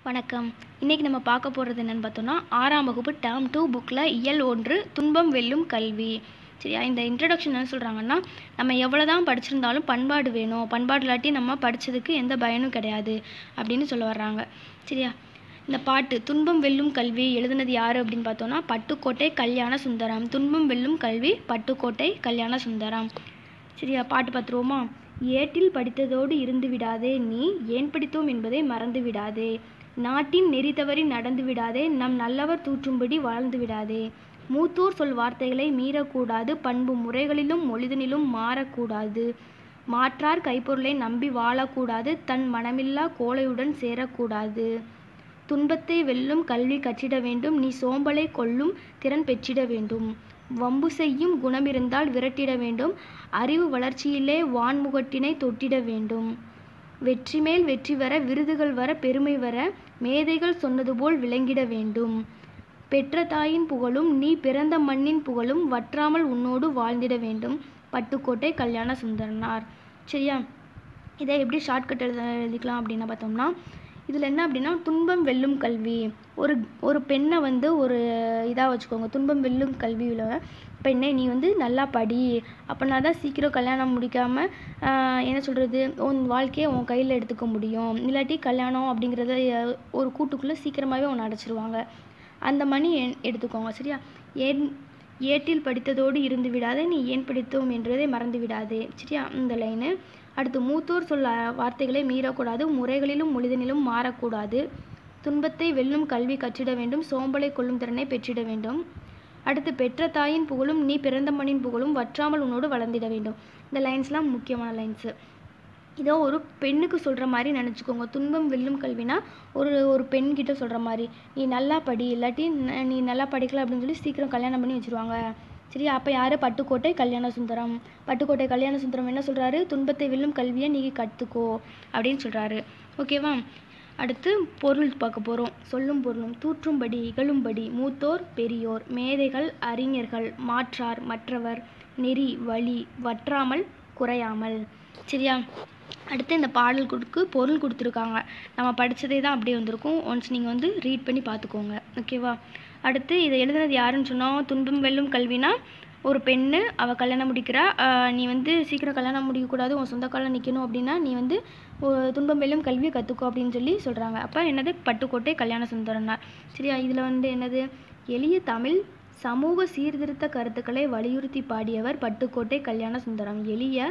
வணக்கம் இன்றைக்கி நம்ம பார்க்க போகிறது என்னென்னு பார்த்தோம்னா ஆறாம் வகுப்பு டேர்ம் டூ புக்கில் இயல் ஒன்று துன்பம் வெல்லும் கல்வி சரியா இந்த இன்ட்ரடக்ஷன் என்ன சொல்கிறாங்கன்னா நம்ம எவ்வளோ தான் படிச்சிருந்தாலும் பண்பாடு வேணும் பண்பாடு இல்லாட்டி நம்ம படித்ததுக்கு எந்த பயனும் கிடையாது அப்படின்னு சொல்ல வர்றாங்க சரியா இந்த பாட்டு துன்பம் வெல்லும் கல்வி எழுதுனது யார் அப்படின்னு பார்த்தோன்னா பட்டுக்கோட்டை கல்யாண சுந்தரம் துன்பம் வெல்லும் கல்வி பட்டுக்கோட்டை கல்யாண சுந்தரம் சரியா பாட்டு பார்த்துருவோமா ஏட்டில் படித்ததோடு இருந்து விடாதே நீ ஏன் படித்தோம் என்பதை மறந்து விடாதே நாட்டின் நெறி தவறி நடந்து விடாதே நம் நல்லவர் தூற்றும்படி வாழ்ந்து விடாதே மூத்தோர் சொல் வார்த்தைகளை மீறக்கூடாது பண்பு முறைகளிலும் மொழிதனிலும் மாறக்கூடாது மாற்றார் கைப்பொருளை நம்பி வாழக்கூடாது தன் மனமில்லா கோழையுடன் சேரக்கூடாது துன்பத்தை வெல்லும் கல்வி கற்றிட வேண்டும் நீ சோம்பலை கொல்லும் திறன் பெற்றிட வேண்டும் வம்பு செய்யும் குணமிருந்தால் விரட்டிட வேண்டும் அறிவு வளர்ச்சியிலே வான்முகட்டினை தொட்டிட வேண்டும் வெற்றி மேல் வெற்றி வர விருதுகள் வர பெருமை வர மேதைகள் சொன்னது போல் விளங்கிட வேண்டும் பெற்ற தாயின் புகழும் நீ பிறந்த மண்ணின் புகழும் வற்றாமல் உன்னோடு வாழ்ந்திட வேண்டும் பட்டுக்கோட்டை கல்யாண சுந்தரனார் சரியா இதை எப்படி ஷார்ட்கட் எழுத எழுதிக்கலாம் அப்படின்னு பார்த்தோம்னா இதில் என்ன அப்படின்னா துன்பம் வெல்லும் கல்வி ஒரு ஒரு பெண்ணை வந்து ஒரு இதாக வச்சுக்கோங்க துன்பம் வெல்லும் கல்வியில் பெண்ணை நீ வந்து நல்லா படி அப்படின்னா தான் சீக்கிரம் கல்யாணம் முடிக்காமல் என்ன சொல்கிறது உன் வாழ்க்கையை உன் கையில் எடுத்துக்க முடியும் இல்லாட்டி கல்யாணம் அப்படிங்கிறத அஹ், ஒரு கூட்டுக்குள்ளே சீக்கிரமாகவே உன்னை அடைச்சிருவாங்க அந்த மணி எ- எடுத்துக்கோங்க சரியா ஏன் ஏட்டில் படித்ததோடு இருந்து விடாதே நீ ஏன் படித்தோம் என்றதை மறந்து விடாதே சரியா இந்த லைனு அடுத்து மூத்தோர் சொல்ல வார்த்தைகளை மீறக்கூடாது முறைகளிலும் மொழிதனிலும் மாறக்கூடாது துன்பத்தை வெல்லும் கல்வி கற்றிட வேண்டும் சோம்பலை கொள்ளும் திறனை பெற்றிட வேண்டும் அடுத்து பெற்ற தாயின் புகழும் நீ பிறந்த மண்ணின் புகழும் வற்றாமல் உன்னோடு வளர்ந்திட வேண்டும் இந்த லைன்ஸ்லாம் முக்கியமான லைன்ஸு இதோ ஒரு பெண்ணுக்கு சொல்கிற மாதிரி நினச்சிக்கோங்க துன்பம் வெல்லும் கல்வினா ஒரு ஒரு பெண்கிட்ட சொல்கிற மாதிரி நீ நல்லா படி இல்லாட்டி ந- நீ நல்லா படிக்கல அப்படின்னு சொல்லி சீக்கிரம் கல்யாணம் பண்ணி வச்சுருவாங்க சரி அப்போ யார் பட்டுக்கோட்டை கல்யாண சுந்தரம் பட்டுக்கோட்டை கல்யாண சுந்தரம் என்ன சொல்கிறாரு துன்பத்தை வெல்லும் கல்வியை நீ கற்றுக்கோ அப்படின்னு சொல்கிறாரு ஓகேவா அடுத்து பொருள் பார்க்க போகிறோம் சொல்லும் பொருளும் தூற்றும்படி இகழும்படி மூத்தோர் பெரியோர் மேதைகள் அறிஞர்கள் மாற்றார் மற்றவர் நெறி வழி வற்றாமல் குறையாமல் சரியா அடுத்து இந்த பாடல் கொடுக்கு பொருள் கொடுத்துருக்காங்க நம்ம படித்ததே தான் அப்படியே வந்திருக்கும் ஒன்ஸ் நீங்கள் வந்து ரீட் பண்ணி பார்த்துக்கோங்க ஓகேவா அடுத்து இதை எழுதுனது யாருன்னு சொன்னோம் துன்பம் வெல்லும் கல்வினா ஒரு பெண்ணு அவள் கல்யாணம் முடிக்கிறா ஆஹ் நீ வந்து சீக்கிரம் கல்யாணம் முடிக்கக்கூடாது உன் சொந்த காலில் நிற்கணும் அப்படின்னா நீ வந்து ஒரு துன்பம் வெல்லும் கல்வியை கற்றுக்கோ அப்படின்னு சொல்லி சொல்கிறாங்க அப்போ என்னது பட்டுக்கோட்டை கல்யாண சுந்தரனார் சரியா இதில் வந்து என்னது எளிய தமிழ் சமூக சீர்திருத்த கருத்துக்களை வலியுறுத்தி பாடியவர் பட்டுக்கோட்டை கல்யாண சுந்தரம் எளிய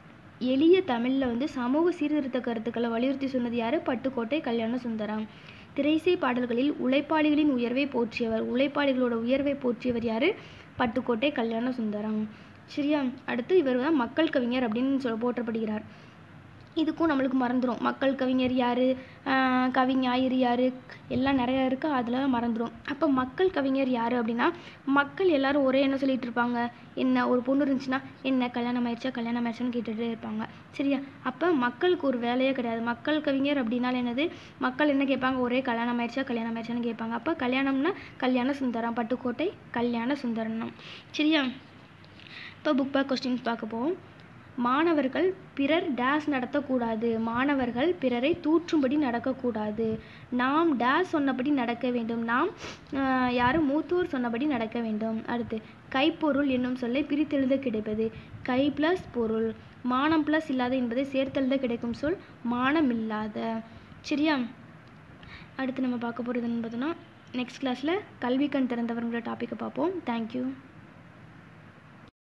எளிய தமிழில் வந்து சமூக சீர்திருத்த கருத்துக்களை வலியுறுத்தி சொன்னது யாரு பட்டுக்கோட்டை கல்யாண சுந்தரம் திரைசை பாடல்களில் உழைப்பாளிகளின் உயர்வை போற்றியவர் உழைப்பாளிகளோட உயர்வை போற்றியவர் யாரு பட்டுக்கோட்டை கல்யாண சுந்தரம் சரியா அடுத்து இவர் தான் மக்கள் கவிஞர் அப்படின்னு சொல்ல போற்றப்படுகிறார் இதுக்கும் நம்மளுக்கு மறந்துடும் மக்கள் கவிஞர் யார் கவிஞாயிறு யார் எல்லாம் நிறையா இருக்குது அதில் மறந்துடும் அப்போ மக்கள் கவிஞர் யார் அப்படின்னா மக்கள் எல்லாரும் ஒரே என்ன சொல்லிட்டு இருப்பாங்க என்ன ஒரு பொண்ணு இருந்துச்சுன்னா என்ன கல்யாணம் ஆயிடுச்சா கல்யாணம் ஆயிடுச்சான்னு கேட்டுகிட்டே இருப்பாங்க சரியா அப்போ மக்களுக்கு ஒரு வேலையே கிடையாது மக்கள் கவிஞர் அப்படின்னால என்னது மக்கள் என்ன கேட்பாங்க ஒரே கல்யாணம் ஆயிடுச்சா கல்யாணம் ஆயிடுச்சான்னு கேட்பாங்க அப்போ கல்யாணம்னா கல்யாண சுந்தரம் பட்டுக்கோட்டை கல்யாண சுந்தரம் சரியா இப்போ புக் பேக் கொஸ்டின்ஸ் பார்க்க போவோம் மாணவர்கள் பிறர் டேஸ் நடத்தக்கூடாது மாணவர்கள் பிறரை தூற்றும்படி நடக்கக்கூடாது நாம் டேஸ் சொன்னபடி நடக்க வேண்டும் நாம் ஆஹ், யாரும் மூத்தோர் சொன்னபடி நடக்க வேண்டும் அடுத்து கைப்பொருள் என்னும் சொல்லை பிரித்தெழுத கிடைப்பது கை ப்ளஸ் பொருள் மானம் ப்ளஸ் இல்லாத என்பதை சேர்த்தெழுத கிடைக்கும் சொல் மானமில்லாத சரியா அடுத்து நம்ம பார்க்க போகிறது என்னன்னு பார்த்தோன்னா நெக்ஸ்ட் கிளாஸில் கல்வி கண் திறந்தவர்களோட டாப்பிக்கை பார்ப்போம் தேங்க்யூ